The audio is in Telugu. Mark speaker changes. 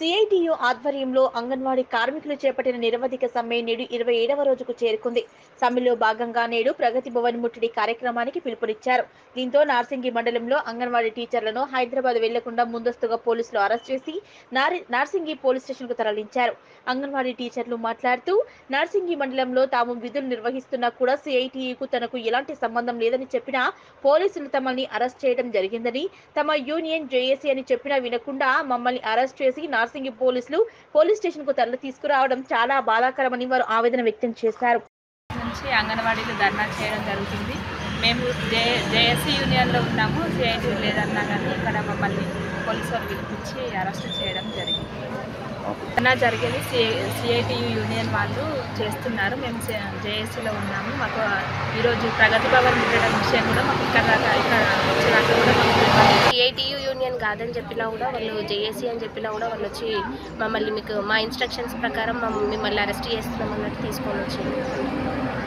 Speaker 1: సిఐటియు ఆధ్వర్యంలో అంగన్వాడీ కార్మికులు చేపట్టిన నిరవధిక సమ్మె నేడు ఇరవై ఏడవ రోజుకు చేరుకుంది సమ్మెలో భాగంగా నేడు ప్రగతి భవన్ ముట్టడి కార్యక్రమానికి పిలుపునిచ్చారు దీంతో నార్సింగి మండలంలో అంగన్వాడీ టీచర్లను హైదరాబాద్ వెళ్లకుండా ముందస్తుగా పోలీసులు అరెస్ట్ చేసి నారి- నార్సింగి పోలీస్ స్టేషన్ కు తరలించారు అంగన్వాడీ టీచర్లు మాట్లాడుతూ నార్సింగి మండలంలో తాము విధులు నిర్వహిస్తున్నా కూడా సిఐటియుకు తనకు ఎలాంటి సంబంధం లేదని చెప్పినా పోలీసులు తమని అరెస్ట్ చేయడం జరిగిందని తమ యూనియన్ జేఏసీ అని చెప్పినా వినకుండా మమ్మల్ని అరెస్ట్ చేసి నార్సింగి పోలీసులు పోలీస్ స్టేషన్ కు తరలి తీసుకురావడం చాలా బాధాకరమని వారు ఆవేదన వ్యక్తం చేశారు
Speaker 2: నుంచి అంగన్వాడీలు ధర్నా చేయడం జరుగుతుంది మేము జే జేఎస్సీ యూనియన్లో ఉన్నాము సిఐటి లేదన్నా కానీ ఇక్కడ మమ్మల్ని పోలీసు వాళ్ళు పిలిపించి అరెస్ట్ చేయడం జరిగింది ధర్నా జరిగేది సిఐ సిఐటియు యూనియన్ వాళ్ళు చేస్తున్నారు మేము జేఎస్సీలో ఉన్నాము మాకు ఈరోజు ప్రగతి భవన్ ఉండడం విషయం కూడా మాకు ఇక్కడ దాకా ఇక్కడ వచ్చేదాకా కూడా మాకు తెలియదు.
Speaker 3: సిఐటియు యూనియన్ కాదని చెప్పినా కూడా వాళ్ళు జేఏసీ అని చెప్పినా కూడా వాళ్ళు వచ్చి మమ్మల్ని మీకు మా ఇన్స్ట్రక్షన్స్ ప్రకారం మమ్మ- మిమ్మల్ని అరెస్ట్ చేస్తున్నాం అన్నట్టు తీసుకొని వచ్చింది